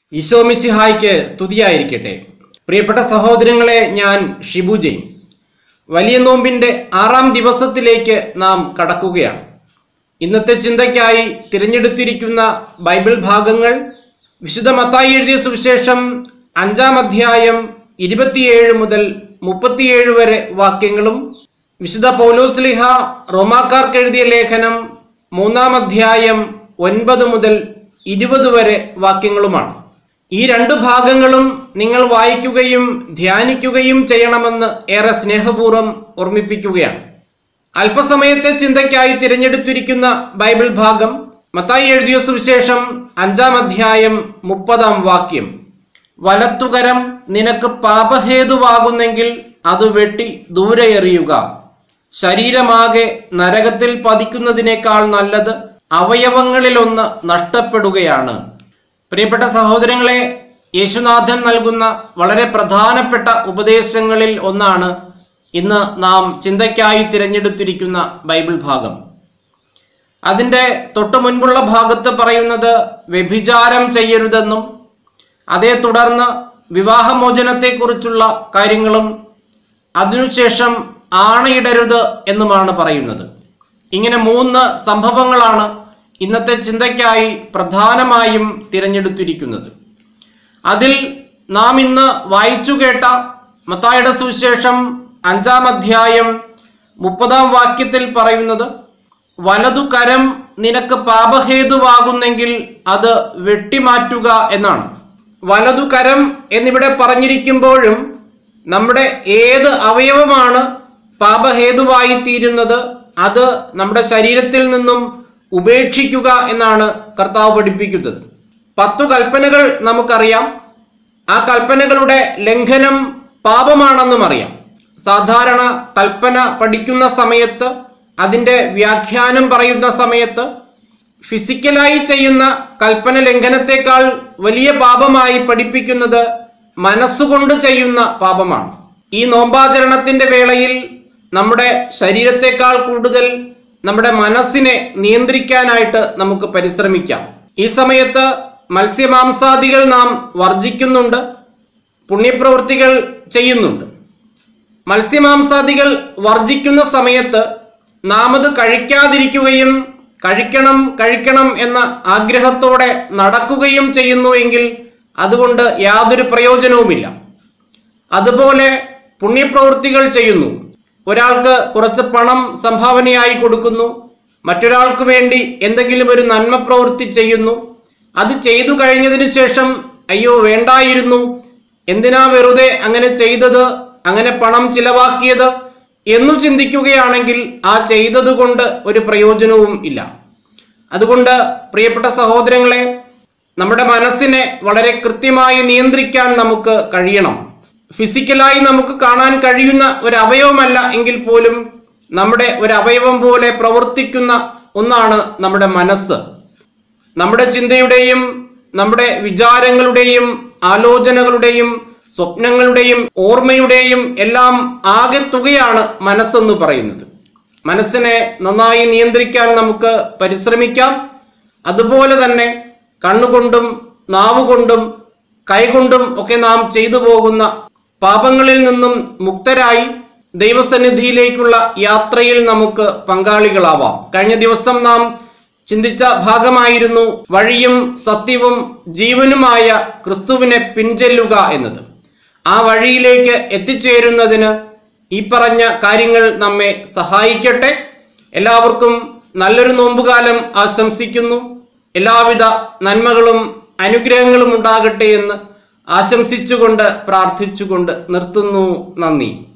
ഈശോമിസിഹായ്ക്ക് സ്തുതിയായിരിക്കട്ടെ പ്രിയപ്പെട്ട സഹോദരങ്ങളെ ഞാൻ ഷിബു ജെയിംസ് വലിയ നോമ്പിന്റെ ആറാം ദിവസത്തിലേക്ക് നാം കടക്കുകയാണ് ഇന്നത്തെ ചിന്തയ്ക്കായി തിരഞ്ഞെടുത്തിരിക്കുന്ന ബൈബിൾ ഭാഗങ്ങൾ വിശുദ്ധ മത്തായി എഴുതിയ സുവിശേഷം അഞ്ചാം അധ്യായം ഇരുപത്തിയേഴ് മുതൽ മുപ്പത്തിയേഴ് വരെ വാക്യങ്ങളും വിശുദ്ധ പൗലോസ്ലിഹ റോമാക്കാർക്ക് എഴുതിയ ലേഖനം മൂന്നാം അധ്യായം ഒൻപത് മുതൽ ഇരുപത് വരെ വാക്യങ്ങളുമാണ് ഈ രണ്ട് ഭാഗങ്ങളും നിങ്ങൾ വായിക്കുകയും ധ്യാനിക്കുകയും ചെയ്യണമെന്ന് ഏറെ സ്നേഹപൂർവ്വം ഓർമ്മിപ്പിക്കുകയാണ് അല്പസമയത്തെ ചിന്തയ്ക്കായി തിരഞ്ഞെടുത്തിരിക്കുന്ന ബൈബിൾ ഭാഗം മത്തായി എഴുതിയ സുവിശേഷം അഞ്ചാം അധ്യായം മുപ്പതാം വാക്യം വലത്തുകരം നിനക്ക് പാപഹേതുവാകുന്നെങ്കിൽ അത് വെട്ടി ദൂരെ എറിയുക ശരീരമാകെ നരകത്തിൽ പതിക്കുന്നതിനേക്കാൾ നല്ലത് അവയവങ്ങളിലൊന്ന് നഷ്ടപ്പെടുകയാണ് പ്രിയപ്പെട്ട സഹോദരങ്ങളെ യേശുനാഥൻ നൽകുന്ന വളരെ പ്രധാനപ്പെട്ട ഉപദേശങ്ങളിൽ ഒന്നാണ് ഇന്ന് നാം ചിന്തയ്ക്കായി തിരഞ്ഞെടുത്തിരിക്കുന്ന ബൈബിൾ ഭാഗം അതിൻ്റെ തൊട്ടു മുൻപുള്ള ഭാഗത്ത് പറയുന്നത് വ്യഭിചാരം ചെയ്യരുതെന്നും അതേ തുടർന്ന് വിവാഹമോചനത്തെക്കുറിച്ചുള്ള കാര്യങ്ങളും അതിനുശേഷം ആണയിടരുത് എന്നുമാണ് പറയുന്നത് ഇങ്ങനെ മൂന്ന് സംഭവങ്ങളാണ് ഇന്നത്തെ ചിന്തയ്ക്കായി പ്രധാനമായും തിരഞ്ഞെടുത്തിരിക്കുന്നത് അതിൽ നാം ഇന്ന് വായിച്ചു കേട്ട മത്തായുടെ സുവിശേഷം അഞ്ചാം അധ്യായം മുപ്പതാം വാക്യത്തിൽ പറയുന്നത് വലതു കരം നിനക്ക് പാപഹേതുവാകുന്നെങ്കിൽ അത് വെട്ടിമാറ്റുക എന്നാണ് വലതു കരം എന്നിവിടെ പറഞ്ഞിരിക്കുമ്പോഴും നമ്മുടെ ഏത് അവയവമാണ് പാപഹേതുവായി തീരുന്നത് അത് നമ്മുടെ ശരീരത്തിൽ നിന്നും ഉപേക്ഷിക്കുക എന്നാണ് കർത്താവ് പഠിപ്പിക്കുന്നത് പത്തു കൽപ്പനകൾ നമുക്കറിയാം ആ കൽപ്പനകളുടെ ലംഘനം പാപമാണെന്നും അറിയാം സാധാരണ കൽപ്പന പഠിക്കുന്ന സമയത്ത് അതിൻ്റെ വ്യാഖ്യാനം പറയുന്ന സമയത്ത് ഫിസിക്കലായി ചെയ്യുന്ന കൽപ്പന ലംഘനത്തെക്കാൾ വലിയ പാപമായി പഠിപ്പിക്കുന്നത് മനസ്സുകൊണ്ട് ചെയ്യുന്ന പാപമാണ് ഈ നോമ്പാചരണത്തിന്റെ വേളയിൽ നമ്മുടെ ശരീരത്തെക്കാൾ കൂടുതൽ നമ്മുടെ മനസ്സിനെ നിയന്ത്രിക്കാനായിട്ട് നമുക്ക് പരിശ്രമിക്കാം ഈ സമയത്ത് മത്സ്യമാംസാദികൾ നാം വർജിക്കുന്നുണ്ട് പുണ്യപ്രവൃത്തികൾ ചെയ്യുന്നുണ്ട് മത്സ്യമാംസാദികൾ വർജിക്കുന്ന സമയത്ത് നാം അത് കഴിക്കാതിരിക്കുകയും കഴിക്കണം കഴിക്കണം എന്ന ആഗ്രഹത്തോടെ നടക്കുകയും ചെയ്യുന്നുവെങ്കിൽ അതുകൊണ്ട് യാതൊരു പ്രയോജനവുമില്ല അതുപോലെ പുണ്യപ്രവൃത്തികൾ ചെയ്യുന്നു ഒരാൾക്ക് കുറച്ച് പണം സംഭാവനയായി കൊടുക്കുന്നു മറ്റൊരാൾക്ക് വേണ്ടി എന്തെങ്കിലും ഒരു നന്മ പ്രവൃത്തി ചെയ്യുന്നു അത് ചെയ്തു കഴിഞ്ഞതിന് ശേഷം അയ്യോ വേണ്ടായിരുന്നു എന്തിനാ വെറുതെ അങ്ങനെ ചെയ്തത് അങ്ങനെ പണം ചിലവാക്കിയത് എന്നു ചിന്തിക്കുകയാണെങ്കിൽ ആ ചെയ്തത് കൊണ്ട് ഒരു പ്രയോജനവും ഇല്ല അതുകൊണ്ട് പ്രിയപ്പെട്ട സഹോദരങ്ങളെ നമ്മുടെ മനസ്സിനെ വളരെ കൃത്യമായി നിയന്ത്രിക്കാൻ നമുക്ക് കഴിയണം ഫിസിക്കലായി നമുക്ക് കാണാൻ കഴിയുന്ന ഒരു അവയവമല്ല എങ്കിൽ പോലും നമ്മുടെ ഒരു അവയവം പോലെ പ്രവർത്തിക്കുന്ന ഒന്നാണ് നമ്മുടെ മനസ്സ് നമ്മുടെ ചിന്തയുടെയും നമ്മുടെ വിചാരങ്ങളുടെയും ആലോചനകളുടെയും സ്വപ്നങ്ങളുടെയും ഓർമ്മയുടെയും എല്ലാം ആകെ തുകയാണ് മനസ്സെന്ന് പറയുന്നത് മനസ്സിനെ നന്നായി നിയന്ത്രിക്കാൻ നമുക്ക് പരിശ്രമിക്കാം അതുപോലെ തന്നെ കണ്ണുകൊണ്ടും നാവുകൊണ്ടും കൈകൊണ്ടും ഒക്കെ നാം ചെയ്തു പോകുന്ന പാപങ്ങളിൽ നിന്നും മുക്തരായി ദൈവസന്നിധിയിലേക്കുള്ള യാത്രയിൽ നമുക്ക് പങ്കാളികളാവാം കഴിഞ്ഞ ദിവസം നാം ചിന്തിച്ച ഭാഗമായിരുന്നു വഴിയും സത്യവും ജീവനുമായ ക്രിസ്തുവിനെ പിൻചെല്ലുക എന്നത് ആ വഴിയിലേക്ക് എത്തിച്ചേരുന്നതിന് ഈ പറഞ്ഞ കാര്യങ്ങൾ നമ്മെ സഹായിക്കട്ടെ എല്ലാവർക്കും നല്ലൊരു നോമ്പുകാലം ആശംസിക്കുന്നു എല്ലാവിധ നന്മകളും അനുഗ്രഹങ്ങളും ഉണ്ടാകട്ടെ എന്ന് ആശംസിച്ചുകൊണ്ട് പ്രാർത്ഥിച്ചുകൊണ്ട് നിർത്തുന്നു നന്ദി